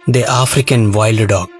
the African wild dog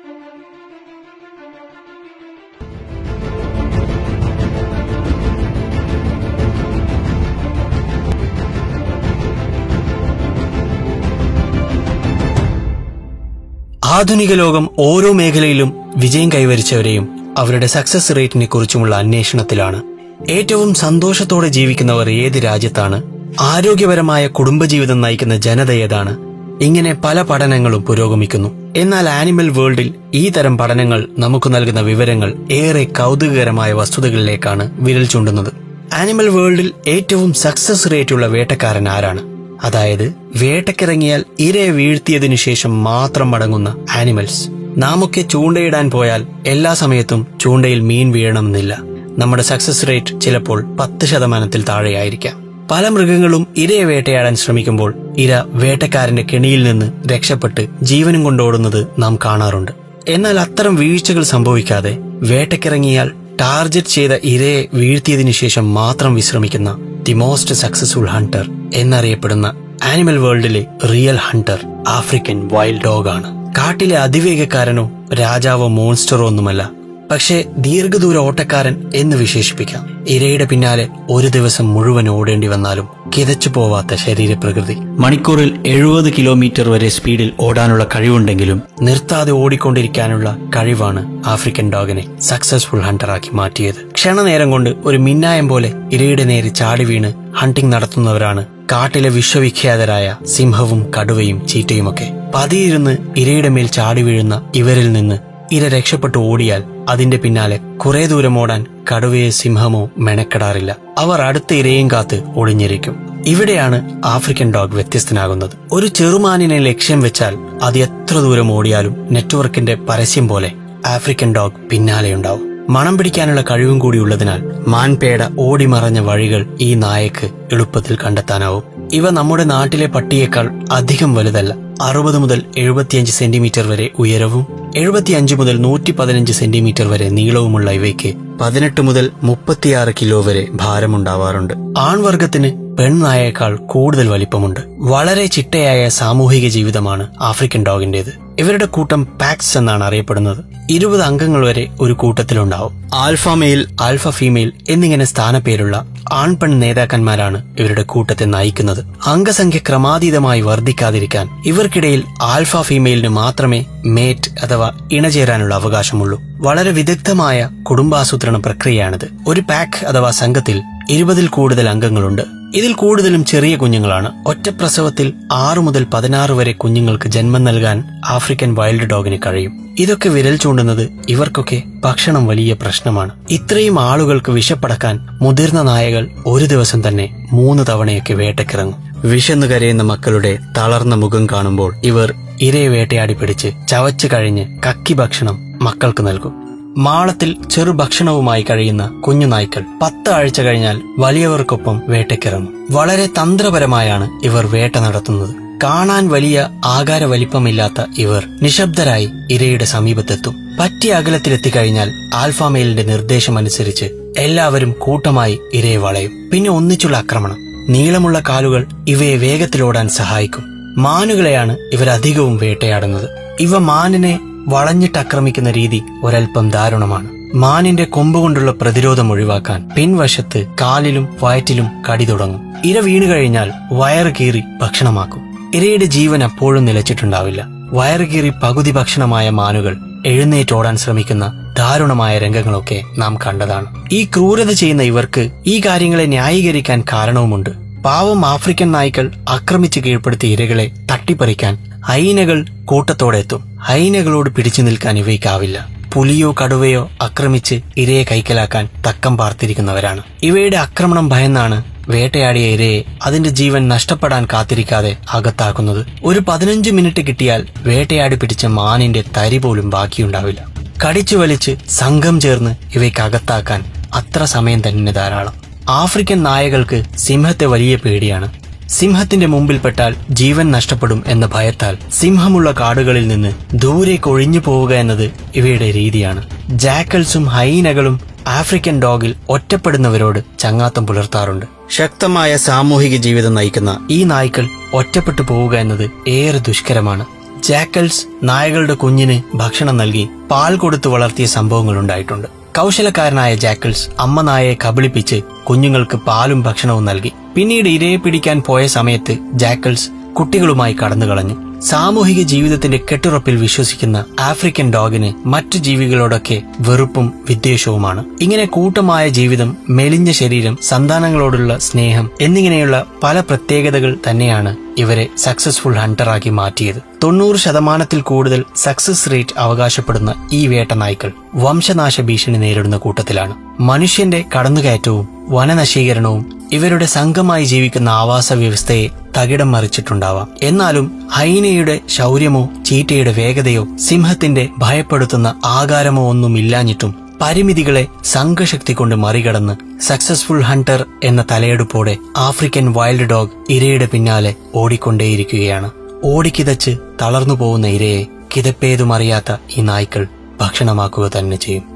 ആധുനിക ലോകം ഓരോ മേഖലയിലും വിജയം കൈവരിച്ചവരെയും അവരുടെ സക്സസ് റേറ്റിനെ കുറിച്ചുമുള്ള അന്വേഷണത്തിലാണ് ഏറ്റവും സന്തോഷത്തോടെ ജീവിക്കുന്നവർ ഏത് രാജ്യത്താണ് ആരോഗ്യപരമായ കുടുംബജീവിതം നയിക്കുന്ന ജനത ഏതാണ് ഇങ്ങനെ പല പഠനങ്ങളും പുരോഗമിക്കുന്നു എന്നാൽ ആനിമൽ വേൾഡിൽ ഈ തരം പഠനങ്ങൾ നമുക്ക് നൽകുന്ന വിവരങ്ങൾ ഏറെ കൗതുകകരമായ വസ്തുതകളിലേക്കാണ് വിരൽ ചൂണ്ടുന്നത് ആനിമൽ വേൾഡിൽ ഏറ്റവും സക്സസ് റേറ്റുള്ള വേട്ടക്കാരൻ ആരാണ് അതായത് വേട്ടക്കിറങ്ങിയാൽ ഇരയെ വീഴ്ത്തിയതിനു ശേഷം മാത്രം മടങ്ങുന്ന ആനിമൽസ് നാമൊക്കെ ചൂണ്ടയിടാൻ പോയാൽ എല്ലാ സമയത്തും ചൂണ്ടയിൽ മീൻ വീഴണമെന്നില്ല നമ്മുടെ സക്സസ് റേറ്റ് ചിലപ്പോൾ പത്ത് ശതമാനത്തിൽ താഴെയായിരിക്കാം പല മൃഗങ്ങളും ഇരയെ വേട്ടയാടാൻ ശ്രമിക്കുമ്പോൾ ഇര വേട്ടക്കാരന്റെ കെണിയിൽ നിന്ന് രക്ഷപ്പെട്ട് ജീവനും കൊണ്ടോടുന്നത് നാം കാണാറുണ്ട് എന്നാൽ അത്തരം വീഴ്ചകൾ സംഭവിക്കാതെ വേട്ടക്കിറങ്ങിയാൽ ടാർഗറ്റ് ചെയ്ത ഇരയെ വീഴ്ത്തിയതിനു ശേഷം മാത്രം വിശ്രമിക്കുന്ന ദി മോസ്റ്റ് സക്സസ്ഫുൾ ഹണ്ടർ എന്നറിയപ്പെടുന്ന ആനിമൽ വേൾഡിലെ real hunter African wild dog ആണ് കാട്ടിലെ അതിവേഗക്കാരനോ രാജാവോ മോൺസ്റ്ററോ ഒന്നുമല്ല പക്ഷേ ദീർഘദൂര ഓട്ടക്കാരൻ എന്ന് വിശേഷിപ്പിക്കാം ഇരയുടെ പിന്നാലെ ഒരു ദിവസം മുഴുവൻ ഓടേണ്ടി വന്നാലും കിതച്ചു പോവാത്ത ശരീരപ്രകൃതി മണിക്കൂറിൽ എഴുപത് കിലോമീറ്റർ വരെ സ്പീഡിൽ ഓടാനുള്ള കഴിവുണ്ടെങ്കിലും നിർത്താതെ ഓടിക്കൊണ്ടിരിക്കാനുള്ള കഴിവാണ് ആഫ്രിക്കൻ ഡോഗിനെ സക്സസ്ഫുൾ ഹണ്ടറാക്കി മാറ്റിയത് ക്ഷണനേരം കൊണ്ട് ഒരു മിന്നായം പോലെ ഇരയുടെ നേരെ ചാടി വീണ് ഹണ്ടിംഗ് നടത്തുന്നവരാണ് കാട്ടിലെ വിശ്വവിഖ്യാതരായ സിംഹവും കടുവയും ചീറ്റയുമൊക്കെ പതിയിരുന്ന് ഇരയുടെ മേൽ ചാടി വീഴുന്ന ഇവരിൽ നിന്ന് ഇര രക്ഷപ്പെട്ടു ഓടിയാൽ അതിന്റെ പിന്നാലെ കുറെ ദൂരം ഓടാൻ കടുവയെ സിംഹമോ മെനക്കെടാറില്ല അവർ അടുത്ത ഇരയും കാത്ത് ഒളിഞ്ഞിരിക്കും ഇവിടെയാണ് ആഫ്രിക്കൻ ഡോഗ് വ്യത്യസ്തനാകുന്നത് ഒരു ചെറുമാനിനെ ലക്ഷ്യം വെച്ചാൽ അത് എത്ര ദൂരം ഓടിയാലും നെറ്റ്വർക്കിന്റെ പരസ്യം പോലെ ആഫ്രിക്കൻ ഡോഗ് പിന്നാലെയുണ്ടാവും മണം പിടിക്കാനുള്ള കഴിവും കൂടി ഉള്ളതിനാൽ മാൻപേട ഓടിമറഞ്ഞ വഴികൾ ഈ നായക്ക് എളുപ്പത്തിൽ കണ്ടെത്താനാവും ഇവ നമ്മുടെ നാട്ടിലെ പട്ടിയേക്കാൾ അധികം വലുതല്ല അറുപത് മുതൽ എഴുപത്തിയഞ്ച് സെന്റിമീറ്റർ വരെ ഉയരവും എഴുപത്തിയഞ്ച് മുതൽ നൂറ്റി പതിനഞ്ച് സെന്റിമീറ്റർ വരെ നീളവുമുള്ള ഇവയ്ക്ക് പതിനെട്ട് മുതൽ മുപ്പത്തിയാറ് കിലോ വരെ ഭാരമുണ്ടാവാറുണ്ട് ആൺവർഗത്തിന് പെൺനായേക്കാൾ കൂടുതൽ വലിപ്പമുണ്ട് വളരെ ചിട്ടയായ സാമൂഹിക ജീവിതമാണ് ആഫ്രിക്കൻ ഡോഗിന്റേത് ഇവരുടെ കൂട്ടം പാക്സ് എന്നാണ് അറിയപ്പെടുന്നത് ഇരുപത് അംഗങ്ങൾ വരെ ഒരു കൂട്ടത്തിലുണ്ടാവും ആൽഫ മെയിൽ ആൽഫ ഫീമെയിൽ എന്നിങ്ങനെ സ്ഥാനപ്പേരുള്ള ആൺപെൺ നേതാക്കന്മാരാണ് ഇവരുടെ കൂട്ടത്തെ നയിക്കുന്നത് അംഗസംഖ്യ ക്രമാതീതമായി വർദ്ധിക്കാതിരിക്കാൻ ഇവർക്കിടയിൽ ആൽഫ ഫീമെയിലിന് മാത്രമേ മേറ്റ് അഥവാ ഇണചേരാനുള്ള അവകാശമുള്ളൂ വളരെ വിദഗ്ധമായ കുടുംബാസൂത്രണ പ്രക്രിയയാണിത് ഒരു പാക്ക് അഥവാ സംഘത്തിൽ ഇരുപതിൽ കൂടുതൽ അംഗങ്ങളുണ്ട് ഇതിൽ കൂടുതലും ചെറിയ കുഞ്ഞുങ്ങളാണ് ഒറ്റപ്രസവത്തിൽ ആറു മുതൽ പതിനാറ് വരെ കുഞ്ഞുങ്ങൾക്ക് ജന്മം നൽകാൻ ആഫ്രിക്കൻ വൈൽഡ് ഡോഗിന് കഴിയും ഇതൊക്കെ വിരൽ ചൂണ്ടുന്നത് ഇവർക്കൊക്കെ ഭക്ഷണം വലിയ പ്രശ്നമാണ് ഇത്രയും ആളുകൾക്ക് വിശപ്പടക്കാൻ മുതിർന്ന നായകൾ ഒരു ദിവസം തന്നെ മൂന്ന് തവണയൊക്കെ വേട്ടക്കിറങ്ങും വിശന്നു കരയുന്ന മക്കളുടെ തളർന്ന മുഖം കാണുമ്പോൾ ഇവർ ഇരയെ വേട്ടയാടി പിടിച്ച് ചവച്ചു കഴിഞ്ഞ് കക്കി ഭക്ഷണം മക്കൾക്ക് നൽകും മാളത്തിൽ ചെറു ഭക്ഷണവുമായി കഴിയുന്ന കുഞ്ഞു നായ്ക്കൾ പത്ത് ആഴ്ച കഴിഞ്ഞാൽ വലിയവർക്കൊപ്പം വേട്ടയ്ക്കിറങ്ങും വളരെ തന്ത്രപരമായാണ് ഇവർ വേട്ട നടത്തുന്നത് കാണാൻ വലിയ ആകാര വലിപ്പമില്ലാത്ത ഇവർ നിശബ്ദരായി ഇരയുടെ സമീപത്തെത്തും പറ്റിയ അകലത്തിലെത്തിക്കഴിഞ്ഞാൽ ആൽഫാമെയിലിന്റെ നിർദ്ദേശമനുസരിച്ച് എല്ലാവരും കൂട്ടമായി ഇരയെ വളയും പിന്നെ ഒന്നിച്ചുള്ള ആക്രമണം നീളമുള്ള കാലുകൾ ഇവയെ വേഗത്തിലോടാൻ സഹായിക്കും മാനുകളെയാണ് ഇവരധികവും വേട്ടയാടുന്നത് ഇവ മാനിനെ വളഞ്ഞിട്ട് ആക്രമിക്കുന്ന രീതി ഒരൽപ്പം ദാരുണമാണ് മാനിന്റെ കൊമ്പുകൊണ്ടുള്ള പ്രതിരോധം ഒഴിവാക്കാൻ പിൻവശത്ത് കാലിലും വയറ്റിലും കടി തുടങ്ങും ഇര വീണു കഴിഞ്ഞാൽ വയറ് കീറി ഭക്ഷണമാക്കും ഇരയുടെ ജീവൻ അപ്പോഴും നിലച്ചിട്ടുണ്ടാവില്ല വയറ് കീറി പകുതി ഭക്ഷണമായ മാനുകൾ എഴുന്നേറ്റോടാൻ ശ്രമിക്കുന്ന ദാരുണമായ രംഗങ്ങളൊക്കെ നാം കണ്ടതാണ് ഈ ക്രൂരത ചെയ്യുന്ന ഇവർക്ക് ഈ കാര്യങ്ങളെ ന്യായീകരിക്കാൻ കാരണവുമുണ്ട് പാവം ആഫ്രിക്കൻ നായ്ക്കൾ ആക്രമിച്ച് കീഴ്പ്പെടുത്തിയ ഇരകളെ തട്ടിപ്പറിക്കാൻ ഹൈനകൾ കൂട്ടത്തോടെ എത്തും ഹൈനകളോട് പിടിച്ചു നിൽക്കാൻ ഇവയ്ക്കാവില്ല പുലിയോ കടുവയോ ആക്രമിച്ച് ഇരയെ കൈക്കലാക്കാൻ തക്കം പാർത്തിരിക്കുന്നവരാണ് ഇവയുടെ ആക്രമണം ഭയന്നാണ് വേട്ടയാടിയ ഇരയെ അതിന്റെ ജീവൻ നഷ്ടപ്പെടാൻ കാത്തിരിക്കാതെ അകത്താക്കുന്നത് ഒരു പതിനഞ്ച് മിനിറ്റ് കിട്ടിയാൽ വേട്ടയാടി പിടിച്ച മാനിന്റെ തരി പോലും ബാക്കിയുണ്ടാവില്ല കടിച്ചു വലിച്ച് സംഘം ചേർന്ന് ഇവയ്ക്ക് അകത്താക്കാൻ അത്ര സമയം തന്നെ ധാരാളം ആഫ്രിക്കൻ നായകൾക്ക് സിംഹത്തെ വലിയ പേടിയാണ് സിംഹത്തിന്റെ മുമ്പിൽപ്പെട്ടാൽ ജീവൻ നഷ്ടപ്പെടും എന്ന ഭയത്താൽ സിംഹമുള്ള കാടുകളിൽ നിന്ന് ദൂരേക്ക് ഒഴിഞ്ഞു പോവുക എന്നത് ഇവയുടെ രീതിയാണ് ജാക്കൽസും ഹൈനകളും ആഫ്രിക്കൻ ഡോഗിൽ ഒറ്റപ്പെടുന്നവരോട് ചങ്ങാത്തം പുലർത്താറുണ്ട് ശക്തമായ സാമൂഹിക ജീവിതം നയിക്കുന്ന ഈ നായ്ക്കൾ ഒറ്റപ്പെട്ടു പോവുക എന്നത് ഏറെ ദുഷ്കരമാണ് ജാക്കൽസ് നായകളുടെ കുഞ്ഞിന് ഭക്ഷണം നൽകി പാൽ കൊടുത്തു വളർത്തിയ സംഭവങ്ങൾ ഉണ്ടായിട്ടുണ്ട് കൗശലക്കാരനായ ജാക്കിൾസ് അമ്മ നായയെ കബളിപ്പിച്ച് കുഞ്ഞുങ്ങൾക്ക് പാലും ഭക്ഷണവും നൽകി പിന്നീട് ഇരയെ പിടിക്കാൻ പോയ സമയത്ത് ജാക്കിൾസ് കുട്ടികളുമായി കടന്നുകളഞ്ഞു സാമൂഹിക ജീവിതത്തിന്റെ കെട്ടുറപ്പിൽ വിശ്വസിക്കുന്ന ആഫ്രിക്കൻ ഡോഗിന് മറ്റു ജീവികളോടൊക്കെ വെറുപ്പും വിദ്വേഷവുമാണ് ഇങ്ങനെ കൂട്ടമായ ജീവിതം മെലിഞ്ഞ ശരീരം സന്താനങ്ങളോടുള്ള സ്നേഹം എന്നിങ്ങനെയുള്ള പല പ്രത്യേകതകൾ തന്നെയാണ് ഇവരെ സക്സസ്ഫുൾ ഹണ്ടറാക്കി മാറ്റിയത് തൊണ്ണൂറ് ശതമാനത്തിൽ കൂടുതൽ സക്സസ് റേറ്റ് അവകാശപ്പെടുന്ന ഈ വേട്ട നായ്ക്കൾ വംശനാശ ഭീഷണി നേരിടുന്ന കൂട്ടത്തിലാണ് മനുഷ്യന്റെ കടന്നുകയറ്റവും വനനശീകരണവും ഇവരുടെ സംഘമായി ജീവിക്കുന്ന ആവാസ വ്യവസ്ഥയെ തകിടം മറിച്ചിട്ടുണ്ടാവാം എന്നാലും ഹൈനയുടെ ശൗര്യമോ ചീറ്റയുടെ വേഗതയോ സിംഹത്തിന്റെ ഭയപ്പെടുത്തുന്ന ആകാരമോ ഒന്നും ഇല്ലാഞ്ഞിട്ടും പരിമിതികളെ സംഘശക്തി കൊണ്ട് മറികടന്ന് സക്സസ്ഫുൾ ഹണ്ടർ എന്ന തലയെടുപ്പോടെ ആഫ്രിക്കൻ വൈൽഡ് ഡോഗ് ഇരയുടെ പിന്നാലെ ഓടിക്കൊണ്ടേയിരിക്കുകയാണ് ഓടിക്കിതച്ച് തളർന്നു പോകുന്ന ഇരയെ കിതപ്പേതുമറിയാത്ത ഈ നായ്ക്കൾ ഭക്ഷണമാക്കുക തന്നെ ചെയ്യും